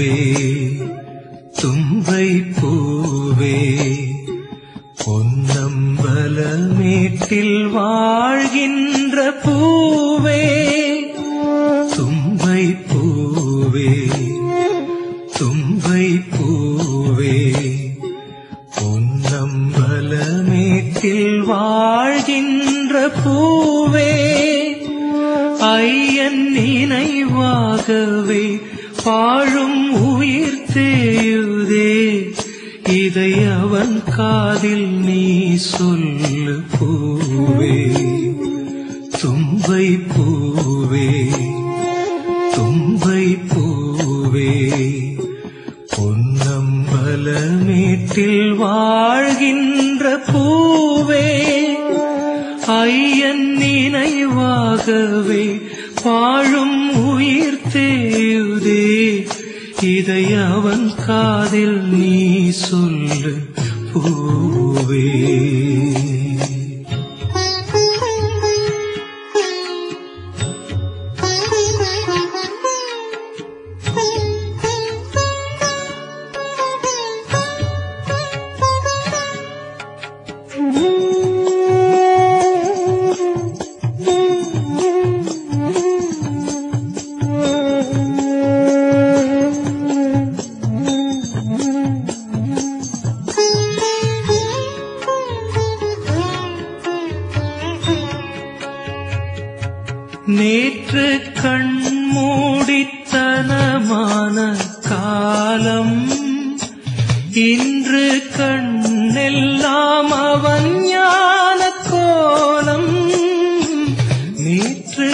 பூவே தும்பை பூவே பொன்னம்பலமேட்டில் வாழ்கின்ற பூவே தும்பை பூவே தும்பை பூவே பொன்னம்பலமேட்டில் வாழ்கின்ற பூவே ஐயன் நினைவாகவே வாழும் உயிர் தேயுதே இதை அவன் காதில் நீ சொல்லு பூவே தும்பை பூவே தும்பை பூவே பொன்னம்பலமேட்டில் வாழ்கின்ற பூவே ஐயன் நினைவாகவே வாழும் உயிர் தேயுதே இதை அவன் காதில் நீ சொல்லு பூவே நேற்று கண்மூடித்தனமான காலம் இன்று கண்ணெல்லாம் அவன் ஞான கோலம் நேற்று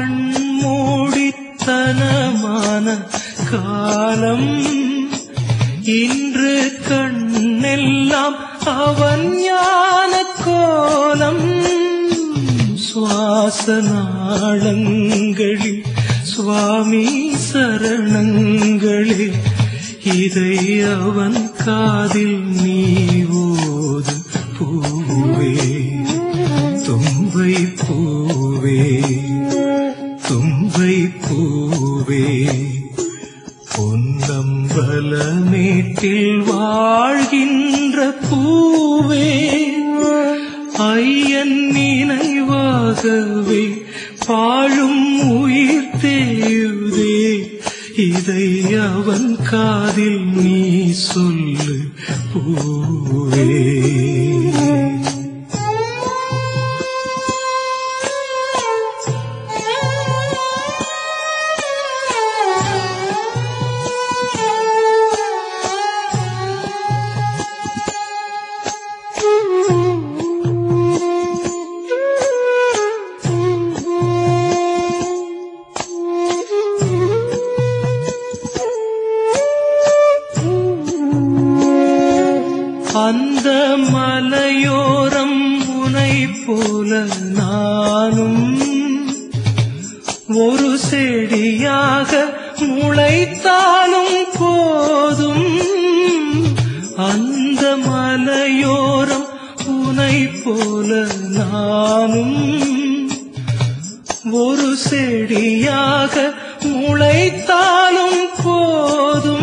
கண்மூடித்தனமான காலம் இன்று கண்ணெல்லாம் அவன் ஞான கோலம் சுவாச நாளங்களில் சுவாமி சரணங்களில் இதை அவன் காதில் நீ ஓது பூவே தும்பை பூவே தும்பை பூவே பொன்னம்பலமேட்டில் வாழ்கின்ற பூவே ஐயன் நினைவாகவே பாழும் உயிர் தேயுதே இதை அவன் காதில் நீ சொல்லு பூவே அந்த மலையோரம் உனை போல நானும் ஒரு செடியாக முளைத்தாலும் போதும் அந்த மலையோரம் உனை போல நானும் ஒரு செடியாக முளைத்தாலும் போதும்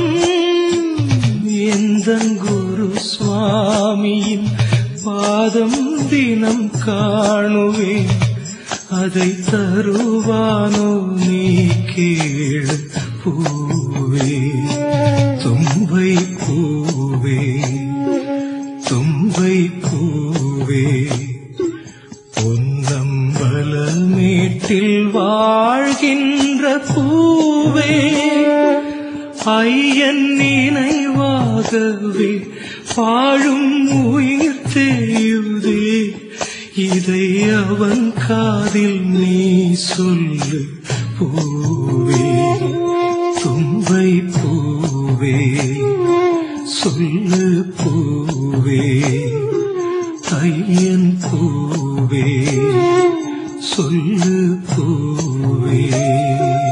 எந்த குரு சுவாமியின் பாதம் தினம் காணுவேன் அதை தருவானோ நீ கேளு பூவே தும்பை பூவே தும்பை பூவே பொன்னம்பலமேட்டில் வாழ்கின்ற பூவே ஐயன் நினைவாகவே வாழும் உயிர் தேயுதே இதை அவன் காதில் நீ சொல்லு பூவே தும்பை பூவே சொல்லு பூவே ஐயன் பூவே சொல்லு பூவே